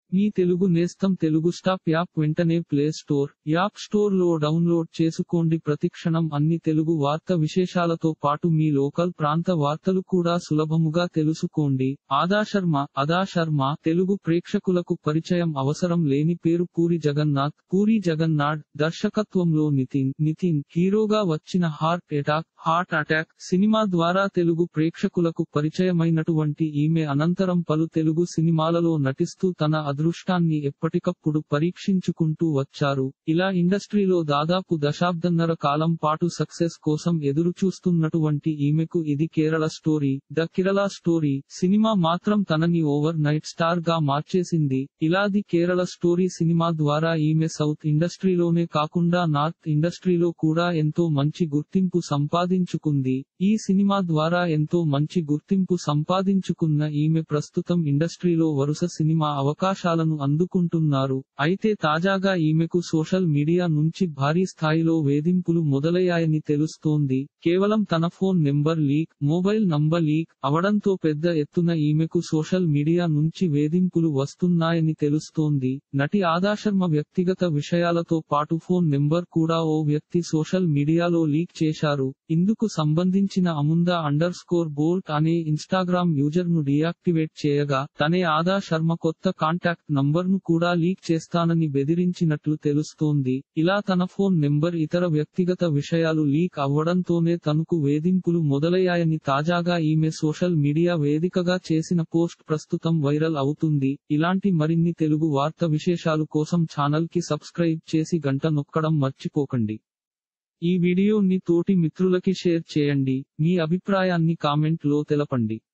మీ తెలుగు నేస్తం Telugu stop app వెంటనే play store app store లో డౌన్లోడ్ చేసుకోండి ప్రతిక్షణం అన్ని తెలుగు వార్త విశేషాలతో పాటు మీ లోకల్ ప్రాంత వార్తలు కూడా సులభముగా తెలుసుకోండి ఆదా శర్మ అదా శర్మ తెలుగు ప్రేక్షకులకు పరిచయం అవసరం లేని పేరు పూరి జగన్నాథ్ పూరి జగన్నాథ్ దర్శకత్వంలో నితిన్ నితిన్ హీరోగా వచ్చిన heart attack heart attack cinema ద్వారా తెలుగు ప్రేక్షకులకు పరిచయమైనటువంటి ఈమె అనంతరం పలు తెలుగు సినిమాలలో నటిస్తూ తన అదృష్టాన్ని ఎప్పటికప్పుడు పరీక్షించుకుంటూ వచ్చారు ఇలా ఇండస్ట్రీలో దాదాపు దశాబ్దన్నర కాలం పాటు సక్సెస్ కోసం ఎదురు చూస్తున్నటువంటి ఈమెకు ఇది Kerala story the Kerala story cinema మాత్రం తనని ఓవర్ నైట్ స్టార్ గా మార్చేసింది ఇలాది కేరళ స్టోరీ సినిమా ద్వారా ఈమె సౌత్ ఇండస్ట్రీలోనే కాకుండా నార్త్ ఇండస్ట్రీలో కూడా ఎంతో మంచి గుర్తింపు సంపాదించుకుంది ఈ సినిమా ద్వారా ఎంతో మంచి గుర్తింపు సంపాదించుకున్న ఈమె ప్రస్తుతం ఇండస్ట్రీలో వరుస సినిమా అవకాశాలను అందుకుంటున్నారు అయితే తాజాగా ఈమెకు సోషల్ మీడియా నుంచి భారీ స్థాయిలో వేధింపులు మొదలయ్యాయని తెలుస్తోంది కేవలం తన phone number leak mobile number leak అవడంతో పెద్ద ఎత్తున ఈమెకు సోషల్ మీడియా నుంచి వేధింపులు వస్తున్నాయని తెలుస్తోంది నటి ఆదాశర్మ వ్యక్తిగత విషయాలతో పాటు ఫోన్ నెంబర్ కూడా ఓ వ్యక్తి సోషల్ మీడియాలో లీక్ చేశారు ఇందుకు సంబంధించిన అముందా అండర్ స్కోర్ బోల్ట్ అనే ఇన్స్టాగ్రామ్ యూజర్ ను డియాక్టివేట్ చేయగా తనే ఆదా శర్మ కొత్త కాంటాక్ట్ నంబర్ ను కూడా లీక్ చేస్తానని బెదిరించినట్లు తెలుస్తోంది ఇలా తన ఫోన్ నెంబర్ ఇతర వ్యక్తిగత విషయాలు లీక్ అవ్వడంతోనే తనకు వేధింపులు మొదలయ్యాయని తాజాగా ఈమె సోషల్ మీడియా వేదికగా చేసిన పోస్ట్ ప్రస్తుతం వైరల్ అవుతుంది ఇలాంటి మరిన్ని తెలుగు వార్త విశేషాలు కోసం ఛానల్ కి సబ్స్క్రైబ్ చేసి గంట నొక్కడం మర్చిపోకండి ఈ వీడియోని తోటి మిత్రులకి షేర్ చేయండి మీ అభిప్రాయాన్ని కామెంట్ లో తెలపండి